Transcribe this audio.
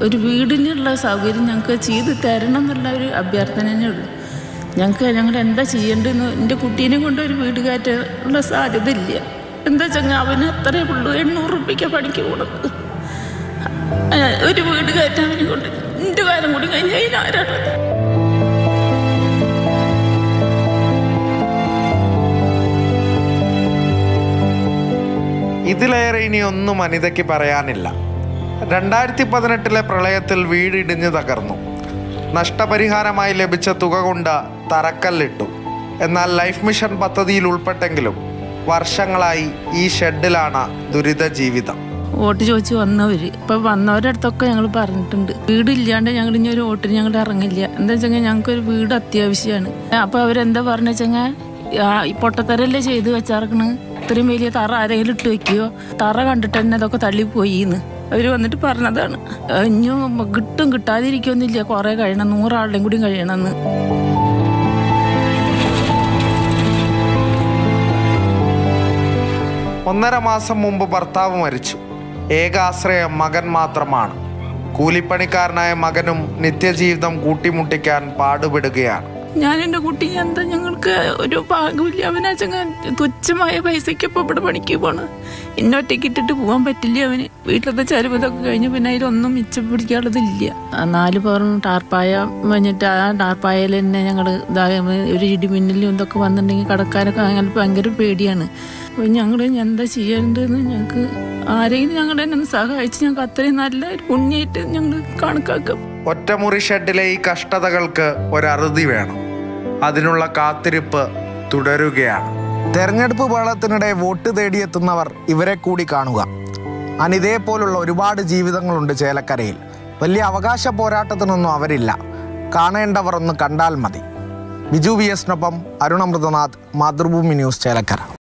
ഒരു വീടിനുള്ള സൗകര്യം ഞങ്ങൾക്ക് ചെയ്ത് തരണം എന്നുള്ള ഒരു അഭ്യർത്ഥന തന്നെ ഉള്ളൂ ഞങ്ങൾക്ക് ഞങ്ങൾ എന്താ ചെയ്യേണ്ടതെന്ന് എൻ്റെ കുട്ടീനെ കൊണ്ട് ഒരു വീട് കയറ്റാനുള്ള സാധ്യത ഇല്ല എന്താ വെച്ചാൽ അവന് അത്രേ ഉള്ളൂ എണ്ണൂറ് റുപ്യക്ക് പണിക്ക് കൊടുക്കുന്നത് ഒരു വീട് കയറ്റാൻ അവനെ കൊണ്ട് എൻ്റെ കാലം കൂടി കഴിഞ്ഞാൽ അതിനാരാണത് ഇതിലേറെ ഇനി ഒന്നും അനിതയ്ക്ക് പറയാനില്ല രണ്ടായിരത്തി പതിനെട്ടിലെ പ്രളയത്തിൽ വീടിടിഞ്ഞു തകർന്നു നഷ്ടപരിഹാരമായി ലഭിച്ച തുക കൊണ്ട് തറക്കല്ലിട്ടു എന്നാൽ ലൈഫ് മിഷൻ പദ്ധതിയിൽ ഉൾപ്പെട്ടെങ്കിലും വർഷങ്ങളായി ഈ ഷെഡിലാണ് ദുരിത ജീവിതം വോട്ട് ചോദിച്ച് വന്നവർ ഇപ്പൊ വന്നവരുടെ അടുത്തൊക്കെ ഞങ്ങൾ പറഞ്ഞിട്ടുണ്ട് വീടില്ലാണ്ട് ഞങ്ങൾ ഇനി ഒരു വോട്ടിന് ഞങ്ങൾ ഇറങ്ങില്ല എന്താ വെച്ചാൽ ഞങ്ങൾക്ക് ഒരു വീട് അത്യാവശ്യമാണ് അപ്പൊ അവരെന്താ പറഞ്ഞു വെച്ചാൽ ഈ പൊട്ടത്തരല്ലേ ചെയ്ത് വെച്ചാർക്കണ് ഇത്രയും വലിയ തറ ആരെങ്കിലും ഇട്ട് വെക്കുകയോ തറ കണ്ടിട്ട് തന്നെ അതൊക്കെ തള്ളിപ്പോയിന്ന് അവര് വന്നിട്ട് പറഞ്ഞതാണ് ഇനിയും കിട്ടും കിട്ടാതിരിക്കൊന്നുമില്ല കുറെ കഴിയണം നൂറാളുടെയും കൂടി കഴിയണമെന്ന് ഒന്നര മാസം മുമ്പ് ഭർത്താവ് മരിച്ചു ഏകാശ്രയം മകൻ മാത്രമാണ് കൂലിപ്പണിക്കാരനായ മകനും നിത്യജീവിതം കൂട്ടിമുട്ടിക്കാൻ പാടുപെടുകയാണ് ഞാൻ എൻ്റെ കുട്ടി എന്താ ഞങ്ങൾക്ക് ഒരു ഭാഗമില്ല അവനാച്ചങ്ങ തുച്ഛമായ പൈസയ്ക്ക് ഇപ്പോൾ ഇവിടെ പണിക്ക് പോണ് എന്നെ ഒറ്റയ്ക്ക് ഇട്ടിട്ട് പോകാൻ പറ്റില്ല അവന് വീട്ടിലത്തെ ചരുവതൊക്കെ കഴിഞ്ഞ് പിന്നെ അതിലൊന്നും മിച്ചം പിടിക്കാനുള്ളതില്ല ആ നാല് പേരും ടാർപ്പായ വന്നിട്ട് ആ ടാർപ്പായയിൽ തന്നെ ഞങ്ങൾ ഒരു ഇടിമിന്നലും ഇതൊക്കെ വന്നിട്ടുണ്ടെങ്കിൽ കടക്കാരൊക്കെ അങ്ങനെ ഭയങ്കര പേടിയാണ് അപ്പോൾ ഞങ്ങൾ എന്താ ചെയ്യേണ്ടതെന്ന് ഞങ്ങൾക്ക് ആരെങ്കിലും ഞങ്ങളുടെ തന്നെ ഒന്ന് സഹായിച്ച് ഞങ്ങൾക്ക് അത്രയും നല്ല ഒരു പുണ്യായിട്ട് ഞങ്ങൾ കണക്കാക്കും ഒറ്റമുറി ഷെഡിലെ ഈ കഷ്ടതകൾക്ക് ഒരറുതി വേണം അതിനുള്ള കാത്തിരിപ്പ് തുടരുകയാണ് തെരഞ്ഞെടുപ്പ് വേളത്തിനിടെ വോട്ട് തേടിയെത്തുന്നവർ ഇവരെ കൂടി കാണുക അനിതയെ പോലുള്ള ഒരുപാട് ജീവിതങ്ങളുണ്ട് ചേലക്കരയിൽ വലിയ അവകാശ പോരാട്ടത്തിനൊന്നും അവരില്ല കാണേണ്ടവർ ഒന്ന് കണ്ടാൽ മതി ബിജു വി എസിനൊപ്പം അരുണമൃതനാഥ് മാതൃഭൂമി ന്യൂസ് ചേലക്കര